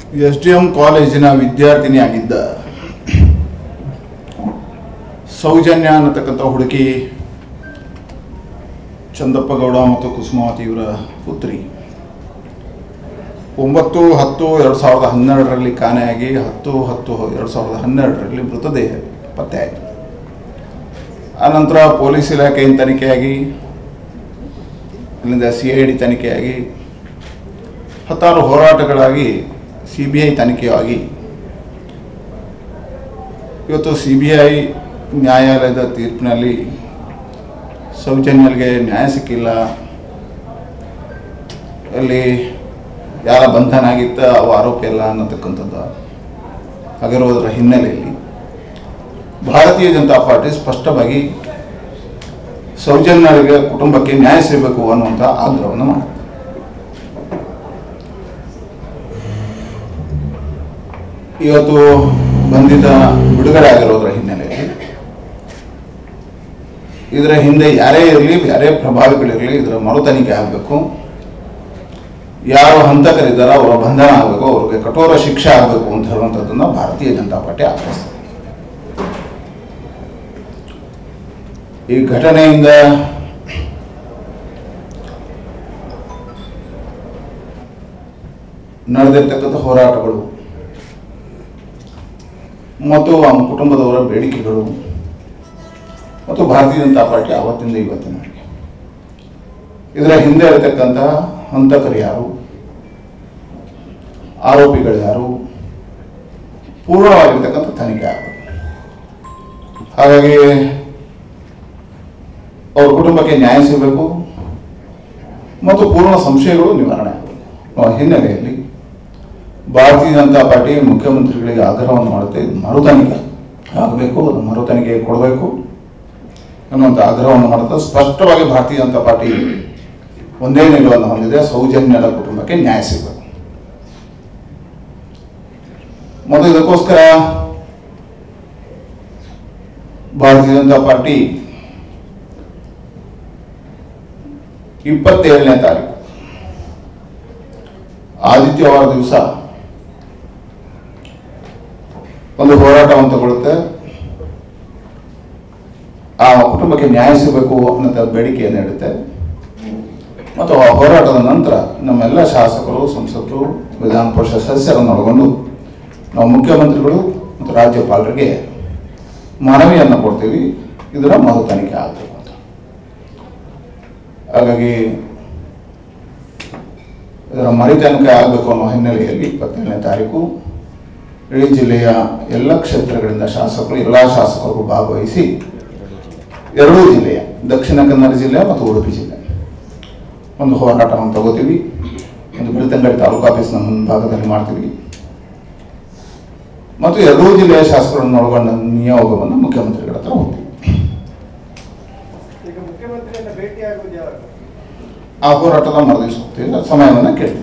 S D M ಕಾಲೇಜಿನ ವಿದ್ಯಾರ್ಥಿನಿಯಾಗಿದ್ದ ಸೌಜನ್ಯ ಅನ್ನತಕ್ಕಂಥ ಹುಡುಗಿ ಚಂದಪ್ಪ ಗೌಡ ಮತ್ತು ಕುಸುಮಾವತಿ ಇವರ ಪುತ್ರಿ ಒಂಬತ್ತು ಹತ್ತು ಎರಡು ಸಾವಿರದ ಹನ್ನೆರಡರಲ್ಲಿ ಕಾಣೆಯಾಗಿ ಹತ್ತು ಹತ್ತು ಎರಡು ಸಾವಿರದ ಹನ್ನೆರಡರಲ್ಲಿ ಮೃತದೇಹ ಪತ್ತೆಯಾಯಿತು ಆನಂತರ ಪೊಲೀಸ್ ಇಲಾಖೆಯಿಂದ ತನಿಖೆಯಾಗಿ ಅಲ್ಲಿಂದ ಸಿ ಐ ಡಿ ತನಿಖೆಯಾಗಿ ಹತ್ತಾರು ಹೋರಾಟಗಳಾಗಿ ಸಿ ಬಿ ಐ ತನಿಖೆಯಾಗಿ ಇವತ್ತು ಸಿ ಬಿ ಐ ನ್ಯಾಯಾಲಯದ ತೀರ್ಪಿನಲ್ಲಿ ಸೌಜನ್ಯಲ್ಗೆ ನ್ಯಾಯ ಸಿಕ್ಕಿಲ್ಲ ಅಲ್ಲಿ ಯಾರ ಬಂಧನ ಆಗಿತ್ತ ಅವ ಆರೋಪಿ ಅಲ್ಲ ಅನ್ನತಕ್ಕಂಥದ್ದು ಆಗಿರೋದರ ಹಿನ್ನೆಲೆಯಲ್ಲಿ ಭಾರತೀಯ ಜನತಾ ಪಾರ್ಟಿ ಸ್ಪಷ್ಟವಾಗಿ ಸೌಜನ್ಯರಿಗೆ ಕುಟುಂಬಕ್ಕೆ ನ್ಯಾಯ ಸಿಗಬೇಕು ಅನ್ನುವಂಥ ಆಗ್ರಹವನ್ನು ಮಾಡಿದೆ ಇವತ್ತು ಬಂಧಿತ ಬಿಡುಗಡೆ ಆಗಿರೋದ್ರ ಹಿನ್ನೆಲೆಯಲ್ಲಿ ಇದರ ಹಿಂದೆ ಯಾರೇ ಇರಲಿ ಯಾರೇ ಪ್ರಭಾವಿಗಳಿರಲಿ ಇದರ ಮರು ತನಿಖೆ ಆಗಬೇಕು ಯಾರು ಹಂತಕರಿದ್ದಾರೋ ಅವರ ಬಂಧನ ಆಗಬೇಕು ಅವ್ರಿಗೆ ಕಠೋರ ಶಿಕ್ಷೆ ಆಗಬೇಕು ಅಂತ ಹೇಳುವಂಥದ್ದನ್ನು ಭಾರತೀಯ ಜನತಾ ಪಾರ್ಟಿ ಆಗ್ರಹಿಸ್ತದೆ ಈ ಘಟನೆಯಿಂದ ನಡೆದಿರ್ತಕ್ಕಂಥ ಹೋರಾಟಗಳು ಮತ್ತು ಆ ಕುಟುಂಬದವರ ಬೇಡಿಕೆಗಳು ಮತ್ತು ಭಾರತೀಯ ಜನತಾ ಪಾರ್ಟಿ ಆವತ್ತಿಂದ ಇವತ್ತಿನವರೆಗೆ ಇದರ ಹಿಂದೆ ಇರತಕ್ಕಂಥ ಹಂತಕರು ಯಾರು ಆರೋಪಿಗಳು ಯಾರು ಪೂರ್ಣವಾಗಿರ್ತಕ್ಕಂಥ ತನಿಖೆ ಆಗಬೇಕು ಹಾಗಾಗಿ ಅವ್ರ ಕುಟುಂಬಕ್ಕೆ ನ್ಯಾಯ ಸಿಗಬೇಕು ಮತ್ತು ಪೂರ್ಣ ಸಂಶಯಗಳು ನಿವಾರಣೆ ಆಗಬೇಕು ಆ ಹಿನ್ನೆಲೆಯಲ್ಲಿ ಭಾರತೀಯ ಜನತಾ ಪಾರ್ಟಿ ಮುಖ್ಯಮಂತ್ರಿಗಳಿಗೆ ಆಗ್ರಹವನ್ನು ಮಾಡುತ್ತೆ ಇದು ಮರು ತನಿಖೆ ಆಗಬೇಕು ಅದು ಮರು ತನಿಖೆ ಕೊಡಬೇಕು ಅನ್ನುವಂಥ ಆಗ್ರಹವನ್ನು ಮಾಡುತ್ತೆ ಸ್ಪಷ್ಟವಾಗಿ ಭಾರತೀಯ ಜನತಾ ಪಾರ್ಟಿ ಒಂದೇ ನಿಲುವನ್ನು ಹೊಂದಿದೆ ಸೌಜನ್ಯದ ಕುಟುಂಬಕ್ಕೆ ನ್ಯಾಯ ಸಿಗಬೇಕು ಮತ್ತು ಇದಕ್ಕೋಸ್ಕರ ಭಾರತೀಯ ಜನತಾ ಪಾರ್ಟಿ ಇಪ್ಪತ್ತೇಳನೇ ತಾರೀಕು ಆದಿತ್ಯವಾರ ದಿವಸ ಒಂದು ಹೋರಾಟವನ್ನು ತಗೊಳುತ್ತೆ ಆ ಕುಟುಂಬಕ್ಕೆ ನ್ಯಾಯ ಸಿಗಬೇಕು ಅನ್ನೋ ಬೇಡಿಕೆಯನ್ನು ಇಡುತ್ತೆ ಮತ್ತು ಆ ಹೋರಾಟದ ನಂತರ ನಮ್ಮೆಲ್ಲ ಶಾಸಕರು ಸಂಸದರು ವಿಧಾನ ಪರಿಷತ್ ಸದಸ್ಯರನ್ನು ಒಳಗೊಂಡು ನಾವು ಮುಖ್ಯಮಂತ್ರಿಗಳು ಮತ್ತು ರಾಜ್ಯಪಾಲರಿಗೆ ಮನವಿಯನ್ನು ಕೊಡ್ತೀವಿ ಇದರ ಮರು ತನಿಖೆ ಆಗಬೇಕು ಅಂತ ಹಾಗಾಗಿ ಇದರ ಮರಿ ತನಿಖೆ ಆಗಬೇಕು ಅನ್ನೋ ಹಿನ್ನೆಲೆಯಲ್ಲಿ ಇಪ್ಪತ್ತೇಳನೇ ತಾರೀಕು ಇಡೀ ಜಿಲ್ಲೆಯ ಎಲ್ಲ ಕ್ಷೇತ್ರಗಳಿಂದ ಶಾಸಕರು ಎಲ್ಲ ಶಾಸಕರು ಭಾಗವಹಿಸಿ ಎರಡೂ ಜಿಲ್ಲೆಯ ದಕ್ಷಿಣ ಕನ್ನಡ ಜಿಲ್ಲೆ ಮತ್ತು ಉಡುಪಿ ಜಿಲ್ಲೆ ಒಂದು ಹೋರಾಟವನ್ನು ತಗೋತೀವಿ ಒಂದು ಬೆಳ್ತಂಗಡಿ ತಾಲೂಕು ಆಫೀಸ್ನ ಮುಂಭಾಗದಲ್ಲಿ ಮಾಡ್ತೀವಿ ಮತ್ತು ಎರಡೂ ಜಿಲ್ಲೆಯ ಶಾಸಕರನ್ನು ಒಳಗೊಂಡ ನಿಯೋಗವನ್ನು ಮುಖ್ಯಮಂತ್ರಿಗಳ ಹತ್ರ ಹೋಗ್ತೀವಿ ಈಗ ಮುಖ್ಯಮಂತ್ರಿಯನ್ನ ಭೇಟಿಯಾಗುವುದು ಯಾವಾಗ ಆ ಹೋರಾಟದ ಮರದಿವಸ ಹೋಗ್ತೀವಿ ಸಮಯವನ್ನು ಕೇಳ್ತೀವಿ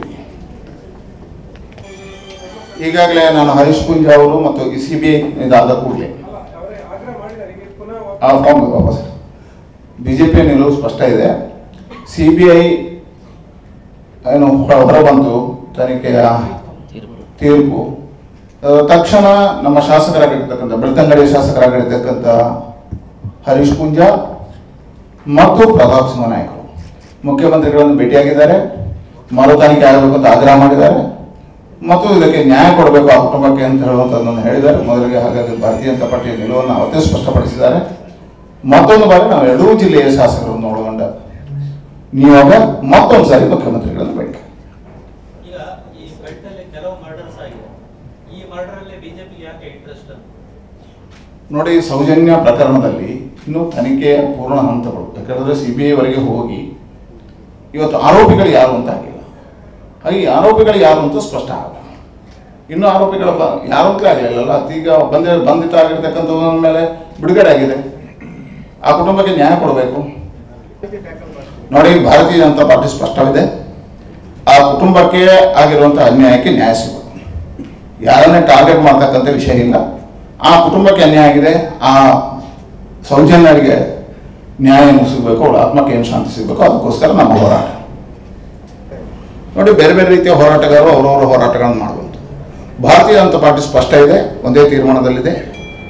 ಈಗಾಗಲೇ ನಾನು ಹರೀಶ್ ಪುಂಜ ಅವರು ಮತ್ತು ಸಿ ಬಿ ಐ ಇದಾದ ಕೂಡಲೇ ಅಲ್ಲ ಅವರೇ ಆಗ್ರಹ ಮಾಡಿದ್ದಾರೆ ಈಗ ಪುನಃ ಆ ಫಾರ್ಮ್ ವಾಪಸ್ ಬಿ ಜೆ ಪಿ ನಿಲುವು ಸ್ಪಷ್ಟ ಇದೆ ಸಿ ಬಿ ಐ ಏನು ಹೊರ ಹೊರ ಬಂತು ತನಿಖೆಯ ತೀರ್ಪು ಆ, ತಕ್ಷಣ ನಮ್ಮ ಶಾಸಕರಾಗಿರ್ತಕ್ಕಂಥ ಬೆಳ್ತಂಗಡಿ ಶಾಸಕರಾಗಿರ್ತಕ್ಕಂಥ ಹರೀಶ್ ಪುಂಜ ಮತ್ತು ಪ್ರತಾಪ್ ಸಿಂಹ ನಾಯಕರು ಮುಖ್ಯಮಂತ್ರಿಗಳನ್ನು ಭೇಟಿಯಾಗಿದ್ದಾರೆ ಮರು ತನಿಖೆ ಆಗಬೇಕು ಅಂತ ಆಗ್ರಹ ಮಾಡಿದ್ದಾರೆ ಮತ್ತು ಇದಕ್ಕೆ ನ್ಯಾಯ ಕೊಡಬೇಕು ಆ ಕುಟುಂಬಕ್ಕೆ ಅಂತ ಹೇಳುವಂಥದ್ದನ್ನು ಹೇಳಿದ್ದಾರೆ ಮೊದಲಿಗೆ ಹಾಗಾಗಿ ಭಾರತೀಯ ಜನತಾ ಪಾರ್ಟಿಯ ನಿಲುವನ್ನು ಅವತ್ತೇ ಸ್ಪಷ್ಟಪಡಿಸಿದ್ದಾರೆ ಮತ್ತೊಂದು ಬಾರಿ ನಾವು ಎರಡೂ ಜಿಲ್ಲೆಯ ಶಾಸಕರನ್ನು ಒಳಗೊಂಡ ನಿಯೋಗ ಮತ್ತೊಂದು ಸಾರಿ ಮುಖ್ಯಮಂತ್ರಿಗಳನ್ನು ಭೇಟಿ ಈಗ ಈ ಬೆಟ್ಟಲ್ಲಿ ಕೆಲವು ಮರ್ಡರ್ಸ್ ಆಗಿದೆ ಈ ಮರ್ಡರ್ ಅಲ್ಲಿ ಬಿಜೆಪಿ ಯಾಕೆ ಇಂಟ್ರೆಸ್ಟ್ ನೋಡಿ ಸೌಜನ್ಯ ಪ್ರಕರಣದಲ್ಲಿ ಇನ್ನೂ ತನಿಖೆಯ ಪೂರ್ಣ ಹಂತಗಳು ಯಾಕಂದರೆ ಸಿ ಬಿ ಐವರೆಗೆ ಹೋಗಿ ಇವತ್ತು ಆರೋಪಿಗಳು ಯಾರು ಅಂತ ಆಗಿಲ್ಲ ಹಾಗೆ ಈ ಆರೋಪಿಗಳು ಯಾರು ಅಂತ ಸ್ಪಷ್ಟ ಆಗಲ್ಲ ಇನ್ನೂ ಆರೋಪಿಗಳ ಬ ಯಾರು ಅಂತ ಆಗಲಿಲ್ಲಲ್ಲ ಈಗ ಬಂದ ಬಂಧಿತ ಆಗಿರ್ತಕ್ಕಂಥವ್ರ ಮೇಲೆ ಬಿಡುಗಡೆ ಆಗಿದೆ ಆ ಕುಟುಂಬಕ್ಕೆ ನ್ಯಾಯ ಕೊಡಬೇಕು ಟ್ಯಾಕಲ್ ಮಾಡಿ ನೋಡಿ ಭಾರತೀಯ ಜನತಾ ಪಾರ್ಟಿ ಸ್ಪಷ್ಟವಿದೆ ಆ ಕುಟುಂಬಕ್ಕೆ ಆಗಿರುವಂಥ ಅನ್ಯಾಯಕ್ಕೆ ನ್ಯಾಯ ಸಿಗಬೇಕು ಯಾರನ್ನೇ ಟಾರ್ಗೆಟ್ ಮಾಡ್ತಕ್ಕಂಥ ವಿಷಯ ಇಲ್ಲ ಆ ಕುಟುಂಬಕ್ಕೆ ಅನ್ಯಾಯ ಆಗಿದೆ ಆ ಸೌಜನ್ಯರಿಗೆ ನ್ಯಾಯ ಸಿಗಬೇಕು ಅವಳ ಆತ್ಮಕ್ಕೆ ಏನು ಶಾಂತಿ ಸಿಗಬೇಕು ಅದಕ್ಕೋಸ್ಕರ ನಮ್ಮ ಹೋರಾಟ ನೋಡಿ ಬೇರೆ ಬೇರೆ ರೀತಿಯ ಹೋರಾಟಗಾರರು ಅವರವರ ಹೋರಾಟಗಳನ್ನು ಮಾಡುವಂಥ ಭಾರತೀಯ ಜನತಾ ಪಾರ್ಟಿ ಸ್ಪಷ್ಟ ಇದೆ ಒಂದೇ ತೀರ್ಮಾನದಲ್ಲಿದೆ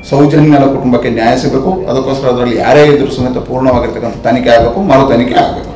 ಸೌಜನ್ಯನ ಕುಟುಂಬಕ್ಕೆ ನ್ಯಾಯ ಸಿಗಬೇಕು ಅದಕ್ಕೋಸ್ಕರ ಅದರಲ್ಲಿ ಯಾರೇ ಇದ್ರೂ ಸಮೇತ ಪೂರ್ಣವಾಗಿರ್ತಕ್ಕಂಥ ತನಿಖೆ ಆಗಬೇಕು ಮರು ತನಿಖೆ ಆಗಬೇಕು